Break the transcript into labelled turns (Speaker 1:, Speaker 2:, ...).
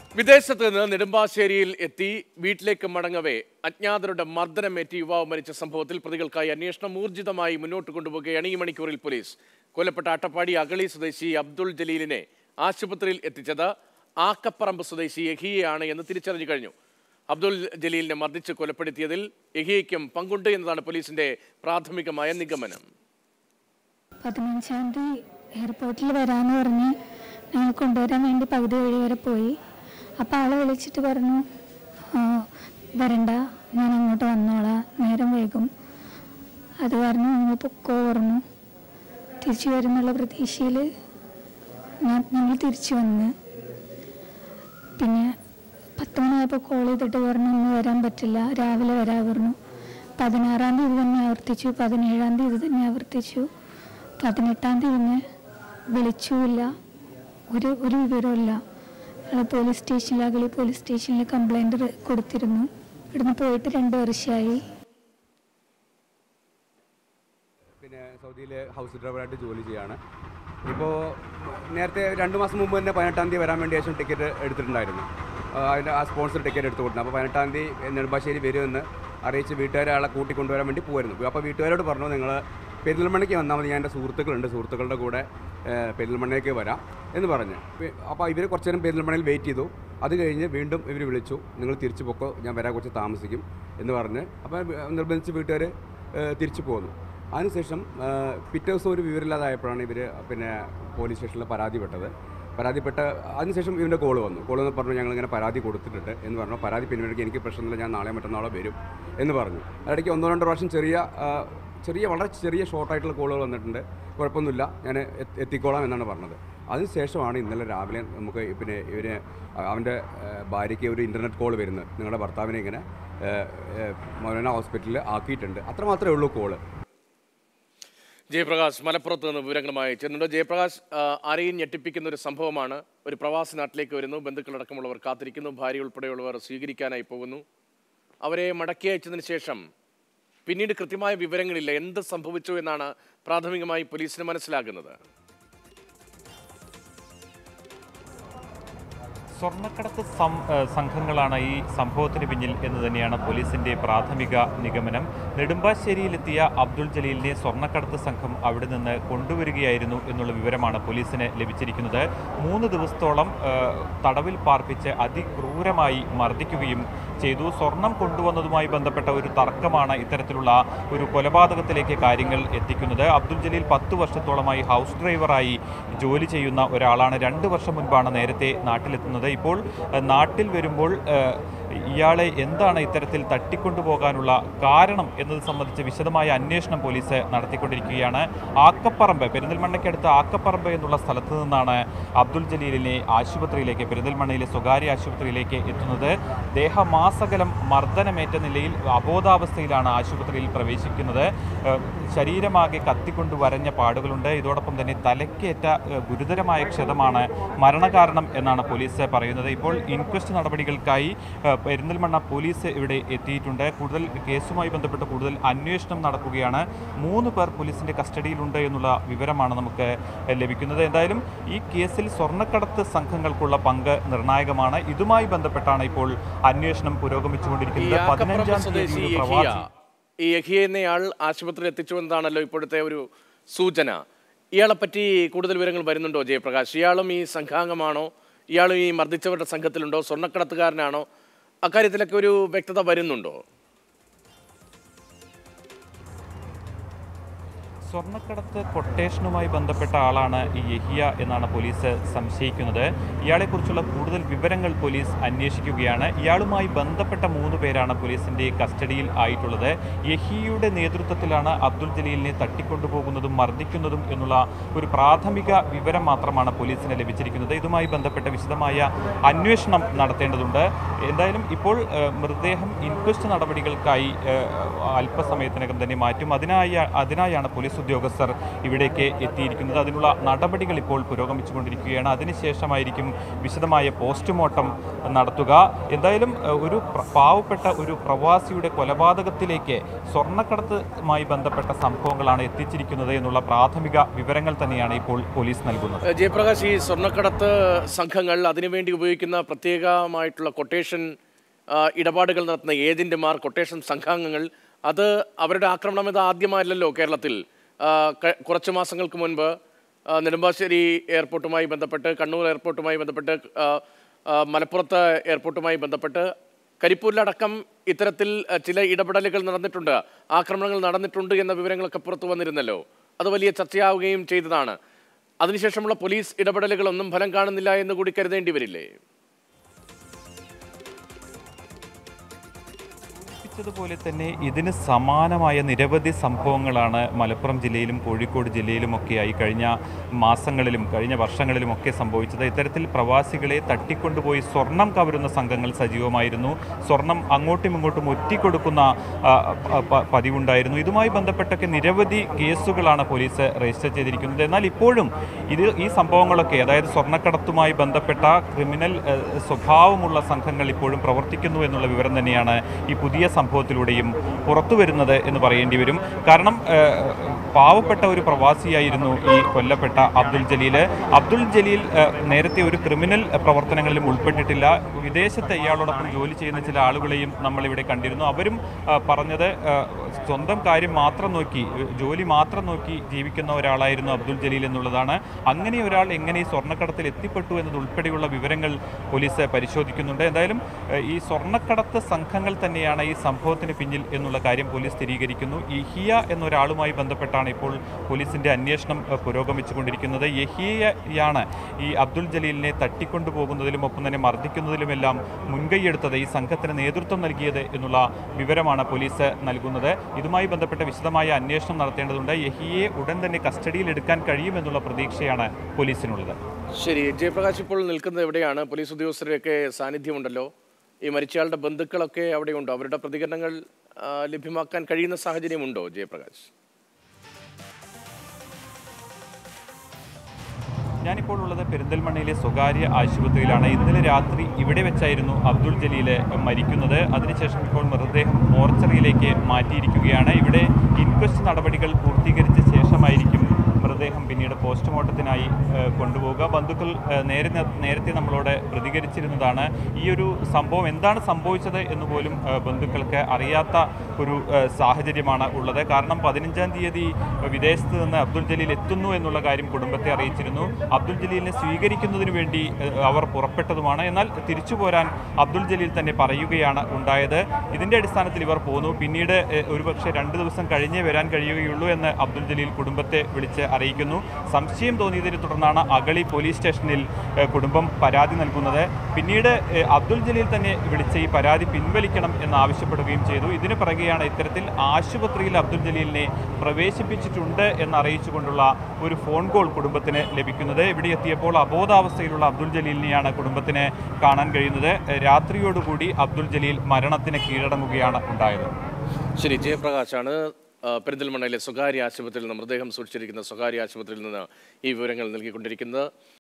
Speaker 1: വിദേശത്ത് നിന്ന് നെടുമ്പാശ്ശേരിയിൽ എത്തി വീട്ടിലേക്ക് മടങ്ങവേ അജ്ഞാതരുടെ മർദ്ദനമേറ്റ് യുവാവ് മരിച്ച സംഭവത്തിൽ പ്രതികൾക്കായി അന്വേഷണം ഊർജിതമായി മുന്നോട്ട് കൊണ്ടുപോകുകയാണ് ഈ മണിക്കൂറിൽ പോലീസ് കൊല്ലപ്പെട്ട അട്ടപ്പാടി അഗളി സ്വദേശി അബ്ദുൾ ജലീലിനെ ആശുപത്രിയിൽ എത്തിച്ചത് ആക്കപ്പറമ്പ് സ്വദേശി യഹിയയാണ് എന്ന് തിരിച്ചറിഞ്ഞു കഴിഞ്ഞു അബ്ദുൾ ജലീലിനെ മർദ്ദിച്ച് കൊലപ്പെടുത്തിയതിൽ യഹിയയ്ക്കും പങ്കുണ്ട് എന്നതാണ് പോലീസിന്റെ പ്രാഥമികമായ നിഗമനം
Speaker 2: പതിനഞ്ചാം തീയതി എയർപോർട്ടിൽ വരാമെന്ന് പറഞ്ഞ് ഞങ്ങൾ കൊണ്ടുവരാൻ വേണ്ടി പകുതി വഴി വരെ പോയി അപ്പോൾ ആളെ വിളിച്ചിട്ട് പറഞ്ഞു "ആ, വരണ്ട ഞാൻ അങ്ങോട്ട് വന്നോളാം നേരം വൈകും അത് കാരണം നിങ്ങൾ പൊക്കോ പറഞ്ഞു തിരിച്ചു വരുന്നുള്ള പ്രതീക്ഷയിൽ ഞാൻ ഞങ്ങൾ തിരിച്ചു വന്ന് പിന്നെ പത്ത് മണിയായപ്പോൾ കോൾ ചെയ്തിട്ട് പറഞ്ഞു ഇന്ന് വരാൻ പറ്റില്ല രാവിലെ വരാൻ പറഞ്ഞു പതിനാറാം തീയതി തന്നെ ആവർത്തിച്ചു പതിനേഴാം തീയതി തന്നെ ആവർത്തിച്ചു പതിനെട്ടാം തീയതി പിന്നെ വിളിച്ചുമില്ല ഒരു ഒരു വിവരമില്ല ഞങ്ങൾ പോലീസ് സ്റ്റേഷനിൽ അഗളി പോലീസ് സ്റ്റേഷനിൽ കംപ്ലൈൻറ്റ് കൊടുത്തിരുന്നു ഇവിടുന്ന് പോയിട്ട് രണ്ട് വർഷമായി
Speaker 3: പിന്നെ സൗദിയിൽ ഹൗസ് ഡ്രൈവറായിട്ട് ജോലി ചെയ്യാണ് ഇപ്പോൾ നേരത്തെ രണ്ട് മാസം മുമ്പ് തന്നെ പതിനെട്ടാം തീയതി വരാൻ വേണ്ടി ശേഷം ടിക്കറ്റ് എടുത്തിട്ടുണ്ടായിരുന്നു ആ, അതിൻ്റെ ആ സ്പോൺസർ ടിക്കറ്റ് എടുത്ത് കൊടുത്തു അപ്പോൾ പതിനെട്ടാം തീയതി നെടുമ്പാശ്ശേരി വരുമെന്ന് അറിയിച്ച് വീട്ടുകാരെ ആളെ കൂട്ടിക്കൊണ്ടുവരാൻ വേണ്ടി പോയിരുന്നു അപ്പോൾ വീട്ടുകാരോട് പറഞ്ഞു നിങ്ങൾ പെരിന്തൽമണ്ണയ്ക്ക് വന്നാൽ മതി ഞാൻ എൻ്റെ സുഹൃത്തുക്കളുണ്ട് സുഹൃത്തുക്കളുടെ കൂടെ ഏ, പെരിന്തൽമണ്ണയ്ക്ക് വരാം എന്ന് പറഞ്ഞ് പി- അപ്പോൾ ഇവർ കുറച്ച് നേരം പെരിന്തൽമണ്ണയിൽ വെയിറ്റ് ചെയ്തു അത് കഴിഞ്ഞ് വീണ്ടും ഇവർ വിളിച്ചു നിങ്ങൾ തിരിച്ചു പൊക്കോ ഞാൻ വരാൻ കുറച്ച് താമസിക്കും എന്ന് പറഞ്ഞ് അപ്പോൾ നിർബന്ധിച്ച് വീട്ടുകാർ തിരിച്ചു പോന്നു അതിനുശേഷം ആ, പിറ്റേ ദിവസം ഒരു വിവരമില്ലാതായപ്പോഴാണ് ഇവർ പിന്നെ പോലീസ് സ്റ്റേഷനിൽ പരാതിപ്പെട്ടത് പരാതിപ്പെട്ട അതിനുശേഷം ഇവൻ്റെ കോൾ വന്നു കോൾ വന്ന് പറഞ്ഞു ഞങ്ങളിങ്ങനെ പരാതി കൊടുത്തിട്ടുണ്ട് എന്ന് പറഞ്ഞു പരാതി പിൻവലിക്കാൻ എനിക്ക് പ്രശ്നമില്ല ഞാൻ നാളെ മറ്റന്നാളോ വരും എന്ന് പറഞ്ഞു അതിടയ്ക്ക് ഒന്നോ രണ്ടോ പ്രാവശ്യം ചെറിയ ആ, ചെറിയ വളരെ ചെറിയ ഷോർട്ടായിട്ടുള്ള കോളുകൾ വന്നിട്ടുണ്ട് കുഴപ്പമൊന്നുമില്ല ഞാൻ എത്തി- എത്തിക്കോളാം എന്നാണ് പറഞ്ഞത് അതിനുശേഷമാണ് ഇന്നലെ രാവിലെ നമുക്ക് പിന്നെ ഇവര് അവൻ്റെ ഭാര്യയ്ക്ക് ഒരു ഇൻ്റർനെറ്റ് കോൾ വരുന്നത് നിങ്ങളുടെ ഭർത്താവിനെ ഇങ്ങനെ മൗലാന ഹോസ്പിറ്റലിൽ ആക്കിയിട്ടുണ്ട് അത്ര മാത്രമേ ഉള്ളൂ കോള്
Speaker 1: ജയപ്രകാശ് മലപ്പുറത്ത് നിന്ന് വിവരങ്ങളുമായി ചേർന്നുണ്ട് ജയപ്രകാശ് ആ, ആരെയും ഞെട്ടിപ്പിക്കുന്ന ഒരു സംഭവമാണ് ഒരു പ്രവാസി നാട്ടിലേക്ക് വരുന്നു ബന്ധുക്കളടക്കമുള്ളവർ കാത്തിരിക്കുന്നു ഭാര്യ ഉൾപ്പെടെയുള്ളവർ സ്വീകരിക്കാനായി പോകുന്നു അവരെ മടക്കി അയച്ചതിന് ശേഷം പിന്നീട് കൃത്യമായ വിവരങ്ങളില്ല എന്ത് സംഭവിച്ചു എന്നാണ് പ്രാഥമികമായി പോലീസിന് മനസ്സിലാകുന്നത്
Speaker 4: സ്വർണ്ണക്കടത്ത് സം ഏഹ് സംഘങ്ങളാണ് ഈ സംഭവത്തിന് പിന്നിൽ എന്ന് തന്നെയാണ് പോലീസിന്റെ പ്രാഥമിക നിഗമനം നെടുമ്പാശ്ശേരിയിലെത്തിയ അബ്ദുൾ ജലീലിനെ സ്വർണ്ണക്കടത്ത് സംഘം അവിടെ നിന്ന് കൊണ്ടുവരികയായിരുന്നു എന്നുള്ള വിവരമാണ് പോലീസിന് ലഭിച്ചിരിക്കുന്നത് മൂന്ന് ദിവസത്തോളം ഏഹ് തടവിൽ പാർപ്പിച്ച് അതിക്രൂരമായി മർദ്ദിക്കുകയും ചെയ്തു സ്വർണം കൊണ്ടുവന്നതുമായി ബന്ധപ്പെട്ട ഒരു തർക്കമാണ് ഇത്തരത്തിലുള്ള ഒരു കൊലപാതകത്തിലേക്ക് കാര്യങ്ങൾ എത്തിക്കുന്നത് അബ്ദുൾ ജലീൽ പത്ത് വർഷത്തോളമായി ഹൗസ് ഡ്രൈവറായി ജോലി ചെയ്യുന്ന ഒരാളാണ് രണ്ട് വർഷം മുൻപാണ് നേരത്തെ നാട്ടിലെത്തുന്നത് ഇപ്പോൾ ഏഹ്, നാട്ടിൽ വരുമ്പോൾ ഏഹ്, ഇയാളെ എന്താണ് ഇത്തരത്തിൽ തട്ടിക്കൊണ്ടുപോകാനുള്ള കാരണം എന്നത് സംബന്ധിച്ച് വിശദമായ അന്വേഷണം പോലീസ് നടത്തിക്കൊണ്ടിരിക്കുകയാണ് ആക്കപ്പറമ്പ് പെരിന്തൽമണ്ണയ്ക്കടുത്ത് ആക്കപ്പറമ്പ് എന്നുള്ള സ്ഥലത്ത് നിന്നാണ് അബ്ദുൾ ജലീലിനെ ആശുപത്രിയിലേക്ക് പെരിന്തൽമണ്ണയിലെ സ്വകാര്യ ആശുപത്രിയിലേക്ക് എത്തുന്നത് ദേഹമാസകലം മർദ്ദനമേറ്റ നിലയിൽ അബോധാവസ്ഥയിലാണ് ആശുപത്രിയിൽ പ്രവേശിക്കുന്നത് ഏഹ് ശരീരമാകെ കത്തിക്കൊണ്ട് വരഞ്ഞ പാടുകളുണ്ട് ഇതോടൊപ്പം തന്നെ തലയ്ക്കേറ്റ ഏഹ് ഗുരുതരമായ ക്ഷതമാണ് മരണകാരണം എന്നാണ് പോലീസ് പറയുന്നത് ഇപ്പോൾ ഇൻക്വസ്റ്റ് നടപടികൾക്കായി ഏഹ് പെരിന്തൽമണ്ണ പോലീസ് ഇവിടെ എത്തിയിട്ടുണ്ട് കൂടുതൽ കേസുമായി ബന്ധപ്പെട്ട് കൂടുതൽ അന്വേഷണം നടക്കുകയാണ് മൂന്ന് പേർ പോലീസിന്റെ കസ്റ്റഡിയിലുണ്ട് എന്നുള്ള വിവരമാണ് നമുക്ക് ലഭിക്കുന്നത് എന്തായാലും ഈ കേസിൽ സ്വർണ്ണക്കടത്ത് സംഘങ്ങൾക്കുള്ള പങ്ക് നിർണായകമാണ് ഇതുമായി ബന്ധപ്പെട്ടാണ് ഇപ്പോൾ അന്വേഷണം
Speaker 1: ഈ
Speaker 4: പുരോഗമിച്ചുകൊണ്ടിരിക്കുന്നത്
Speaker 1: ആക്കപ്പുറം
Speaker 4: പതിനഞ്ചാം
Speaker 1: സ്വദേശി
Speaker 4: തീയതി ഒരു
Speaker 1: യഹിയ
Speaker 4: പ്രവാസി
Speaker 1: ഈ യഹിയ എന്നയാൾ ആശുപത്രിയിൽ എത്തിച്ചു എന്നതാണല്ലോ ഇപ്പോഴത്തെ ഒരു സൂചന ഇയാളെ പറ്റി കൂടുതൽ വിവരങ്ങൾ വരുന്നുണ്ടോ ജയപ്രകാശ് ഇയാളും ഈ സംഘാംഗമാണോ ഇയാളും ഈ മർദ്ദിച്ചവരുടെ സംഘത്തിലുണ്ടോ സ്വർണ്ണക്കടത്തുകാരനാണോ അക്കാര്യത്തിലൊക്കെ ഒരു വ്യക്തത വരുന്നുണ്ടോ
Speaker 4: സ്വർണ്ണക്കടത്ത് കൊട്ടേഷനുമായി ബന്ധപ്പെട്ട ആളാണ് ഈ യഹിയ എന്നാണ് പോലീസ് സംശയിക്കുന്നത് ഇയാളെക്കുറിച്ചുള്ള കൂടുതൽ വിവരങ്ങൾ പോലീസ് അന്വേഷിക്കുകയാണ് ഇയാളുമായി ബന്ധപ്പെട്ട മൂന്ന് പേരാണ് പോലീസിന്റെ കസ്റ്റഡിയിൽ ആയിട്ടുള്ളത് യഹിയയുടെ നേതൃത്വത്തിലാണ് അബ്ദുൾ ജലീലിനെ തട്ടിക്കൊണ്ടുപോകുന്നതും മർദ്ദിക്കുന്നതും എന്നുള്ള ഒരു പ്രാഥമിക വിവരം മാത്രമാണ് പോലീസിന് ലഭിച്ചിരിക്കുന്നത് ഇതുമായി ബന്ധപ്പെട്ട വിശദമായ അന്വേഷണം നടത്തേണ്ടതുണ്ട് എന്തായാലും ഇപ്പോൾ ഏഹ്, മൃതദേഹം ഇൻക്വസ്റ്റ് നടപടികൾക്കായി ഏഹ്, അല്പസമയത്തിനകം തന്നെ മാറ്റും അതിനായി അതിനായാണ് പോലീസ് ഉദ്യോഗസ്ഥർ ഇവിടേക്ക് എത്തിയിരിക്കുന്നത് അതിനുള്ള നടപടികൾ ഇപ്പോൾ പുരോഗമിച്ചുകൊണ്ടിരിക്കുകയാണ് അതിനുശേഷമായിരിക്കും വിശദമായ പോസ്റ്റ്മോർട്ടം നടത്തുക എന്തായാലും ഏഹ്, ഒരു പ്ര- പാവപ്പെട്ട ഒരു പ്രവാസിയുടെ കൊലപാതകത്തിലേക്ക് സ്വർണ്ണക്കടത്തുമായി ബന്ധപ്പെട്ട സംഭവങ്ങളാണ് എത്തിച്ചിരിക്കുന്നത് എന്നുള്ള പ്രാഥമിക വിവരങ്ങൾ തന്നെയാണ് ഇപ്പോൾ പോലീസ് നൽകുന്നത്
Speaker 1: ഏഹ് ജയപ്രകാശ് ഈ സ്വർണ്ണക്കടത്ത് സംഘങ്ങൾ അതിനുവേണ്ടി ഉപയോഗിക്കുന്ന പ്രത്യേകമായിട്ടുള്ള കൊട്ടേഷൻ ആ, ഇടപാടുകൾ നടത്തുന്ന ഏജന്റുമാർ കൊട്ടേഷൻ സംഘാംഗങ്ങൾ അത് അവരുടെ ആക്രമണം ഇത് ആദ്യമായല്ലോ കേരളത്തിൽ ആ, ക- കുറച്ച് മാസങ്ങൾക്ക് മുൻപ് ആ, നെടുമ്പാശ്ശേരി എയർപോർട്ടുമായി ബന്ധപ്പെട്ട് കണ്ണൂർ എയർപോർട്ടുമായി ബന്ധപ്പെട്ട് ആ, ആ, മലപ്പുറത്ത് എയർപോർട്ടുമായി ബന്ധപ്പെട്ട് കരിപ്പൂരിലടക്കം ഇത്തരത്തിൽ ആ, ചില ഇടപെടലുകൾ നടന്നിട്ടുണ്ട് ആക്രമണങ്ങൾ നടന്നിട്ടുണ്ട് എന്ന വിവരങ്ങളൊക്കെ പുറത്തു വന്നിരുന്നല്ലോ അത് വലിയ ചർച്ചയാവുകയും ചെയ്തതാണ് അതിനുശേഷമുള്ള പോലീസ് ഇടപെടലുകളൊന്നും ഫലം കാണുന്നില്ല എന്ന് കൂടി കരുതേണ്ടി വരില്ലേ
Speaker 4: സൂചിപ്പിച്ചതുപോലെ തന്നെ ഇതിന് സമാനമായ നിരവധി സംഭവങ്ങളാണ് മലപ്പുറം ജില്ലയിലും കോഴിക്കോട് ജില്ലയിലുമൊക്കെയായി കഴിഞ്ഞ മാസങ്ങളിലും കഴിഞ്ഞ വർഷങ്ങളിലുമൊക്കെ സംഭവിച്ചത് ഇത്തരത്തിൽ പ്രവാസികളെ തട്ടിക്കൊണ്ടുപോയി സ്വർണം കവരുന്ന സംഘങ്ങൾ സജീവമായിരുന്നു സ്വർണം അങ്ങോട്ടും ഇങ്ങോട്ടും ഒറ്റിക്കൊടുക്കുന്ന ആ, പ- പ- പതിവുണ്ടായിരുന്നു ഇതുമായി ബന്ധപ്പെട്ടൊക്കെ നിരവധി കേസുകളാണ് പോലീസ് രജിസ്റ്റർ ചെയ്തിരിക്കുന്നത് എന്നാൽ ഇപ്പോഴും ഇത് ഈ സംഭവങ്ങളൊക്കെ അതായത് സ്വർണ്ണക്കടത്തുമായി ബന്ധപ്പെട്ട ക്രിമിനൽ ഏഹ്, സ്വഭാവമുള്ള സംഘങ്ങൾ ഇപ്പോഴും പ്രവർത്തിക്കുന്നു എന്നുള്ള വിവരം തന്നെയാണ് ഈ പുതിയ സംഭവത്തിലൂടെയും പുറത്തു വരുന്നത് എന്ന് പറയേണ്ടി വരും കാരണം ഏഹ്, പാവപ്പെട്ട ഒരു പ്രവാസിയായിരുന്നു ഈ കൊല്ലപ്പെട്ട അബ്ദുൽ ജലീൽ അബ്ദുൽ ജലീൽ ഏഹ്, നേരത്തെ ഒരു ക്രിമിനൽ പ്രവർത്തനങ്ങളിലും ഉൾപ്പെട്ടിട്ടില്ല വിദേശത്ത് ഇയാളോടൊപ്പം ജോലി ചെയ്യുന്ന ചില ആളുകളെയും നമ്മൾ ഇവിടെ കണ്ടിരുന്നു അവരും ആ, പറഞ്ഞത് ആ, സ്വന്തം കാര്യം മാത്രം നോക്കി ഏ, ജോലി മാത്രം നോക്കി ജീവിക്കുന്ന ഒരാളായിരുന്നു അബ്ദുൽ ജലീൽ എന്നുള്ളതാണ് അങ്ങനെ ഒരാൾ എങ്ങനെ ഈ സ്വർണ്ണക്കടത്തിൽ എത്തിപ്പെട്ടു എന്നതുൾപ്പെടെയുള്ള വിവരങ്ങൾ പോലീസ് പരിശോധിക്കുന്നുണ്ട് എന്തായാലും ഏ, ഈ സ്വർണ്ണക്കടത്ത് സംഘങ്ങൾ തന്നെയാണ് ഈ സംഭവത്തിന് പിന്നിൽ എന്നുള്ള കാര്യം പോലീസ് സ്ഥിരീകരിക്കുന്നു യഹിയ എന്നൊരാളുമായി ബന്ധപ്പെട്ടാണ് ഇപ്പോൾ പോലീസിന്റെ അന്വേഷണം ഏ, പുരോഗമിച്ചുകൊണ്ടിരിക്കുന്നത് യഹിയയാണ് ഈ അബ്ദുൽ ജലീലിനെ തട്ടിക്കൊണ്ടുപോകുന്നതിലും ഒപ്പം തന്നെ മർദ്ദിക്കുന്നതിലുമെല്ലാം മുൻകൈയെടുത്തത് ഈ സംഘത്തിന് നേതൃത്വം നൽകിയത് എന്നുള്ള വിവരമാണ് പോലീസ് നൽകുന്നത് ഇതുമായി ബന്ധപ്പെട്ട വിശദമായ അന്വേഷണം നടത്തേണ്ടതുണ്ട് യഹിയെ ഉടൻ തന്നെ കസ്റ്റഡിയിൽ എടുക്കാൻ കഴിയുമെന്നുള്ള പ്രതീക്ഷയാണ് പോലീസിനുള്ളത്
Speaker 1: ശരി ജയപ്രകാശ് ഇപ്പോൾ നിൽക്കുന്നത് എവിടെയാണ് പോലീസ് ഉദ്യോഗസ്ഥരുടെയൊക്കെ സാന്നിധ്യമുണ്ടല്ലോ ഈ മരിച്ചയാളുടെ ബന്ധുക്കളൊക്കെ അവിടെയുണ്ടോ അവരുടെ പ്രതികരണങ്ങൾ ആ, ലഭ്യമാക്കാൻ കഴിയുന്ന സാഹചര്യമുണ്ടോ ജയപ്രകാശ്
Speaker 4: ഞാനിപ്പോൾ ഉള്ളത് പെരിന്തൽമണ്ണയിലെ സ്വകാര്യ ആശുപത്രിയിലാണ് ഇന്നലെ രാത്രി ഇവിടെ വെച്ചായിരുന്നു അബ്ദുൾ ജലീൽ മരിക്കുന്നത് അതിനുശേഷം ഇപ്പോൾ മൃതദേഹം മോർച്ചറിയിലേക്ക് മാറ്റിയിരിക്കുകയാണ് ഇവിടെ ഇൻക്വസ്റ്റ് നടപടികൾ പൂർത്തീകരിച്ച ശേഷമായിരിക്കും മൃതദേഹം പിന്നീട് പോസ്റ്റ്മോർട്ടത്തിനായി ഏഹ്, കൊണ്ടുപോവുക ബന്ധുക്കൾ ഏഹ്, നേരെ നേരത്തെ നമ്മളോട് പ്രതികരിച്ചിരുന്നതാണ് ഈ ഒരു സംഭവം എന്താണ് സംഭവിച്ചത് എന്ന് പോലും ഏഹ്, ബന്ധുക്കൾക്ക് അറിയാത്ത ഒരു ഏഹ്, സാഹചര്യമാണ് ഉള്ളത് കാരണം പതിനഞ്ചാം തീയതി വിദേശത്ത് നിന്ന് അബ്ദുൽ ജലീൽ എത്തുന്നു എന്നുള്ള കാര്യം കുടുംബത്തെ അറിയിച്ചിരുന്നു അബ്ദുൽ ജലീലിനെ സ്വീകരിക്കുന്നതിന് വേണ്ടി ഏഹ്, അവർ പുറപ്പെട്ടതുമാണ് എന്നാൽ തിരിച്ചു പോരാൻ അബ്ദുൽ ജലീൽ തന്നെ പറയുകയാണ് ഉണ്ടായത് ഇതിന്റെ അടിസ്ഥാനത്തിൽ ഇവർ പോന്നു പിന്നീട് ഏഹ്, ഒരുപക്ഷെ രണ്ട് ദിവസം കഴിഞ്ഞേ വരാൻ കഴിയുകയുള്ളൂ എന്ന് അബ്ദുൽ ജലീൽ കുടുംബത്തെ വിളിച്ച് അറിയിക്കുന്നു സംശയം തോന്നിയതിനെ തുടർന്നാണ് അഗളി പോലീസ് സ്റ്റേഷനിൽ ഏഹ്, കുടുംബം പരാതി നൽകുന്നത് പിന്നീട് ഏഹ്, അബ്ദുൽ ജലീൽ തന്നെ വിളിച്ച് ഈ പരാതി പിൻവലിക്കണം എന്ന് ആവശ്യപ്പെടുകയും ചെയ്തു ഇതിന് പിറകെയാണ് ഇത്തരത്തിൽ ആശുപത്രിയിൽ അബ്ദുൽ ജലീലിനെ പ്രവേശിപ്പിച്ചിട്ടുണ്ട് എന്ന് അറിയിച്ചുകൊണ്ടുള്ള ഒരു ഫോൺ കോൾ കുടുംബത്തിന് ലഭിക്കുന്നത് ഇവിടെ എത്തിയപ്പോൾ അബോധാവസ്ഥയിലുള്ള അബ്ദുൽ ജലീലിനെയാണ് കുടുംബത്തിന് കാണാൻ കഴിയുന്നത് ഏഹ്, രാത്രിയോടുകൂടി അബ്ദുൽ ജലീൽ മരണത്തിന് കീഴടങ്ങുകയാണ് ഉണ്ടായത്
Speaker 1: ശരി ജയപ്രകാശാണ് ആ, പെരിന്തൽമണ്ണയിലെ സ്വകാര്യ ആശുപത്രിയിൽ നിന്ന് മൃതദേഹം സൂക്ഷിച്ചിരിക്കുന്ന സ്വകാര്യ ആശുപത്രിയിൽ നിന്ന് ഈ വിവരങ്ങൾ നൽകിക്കൊണ്ടിരിക്കുന്നത്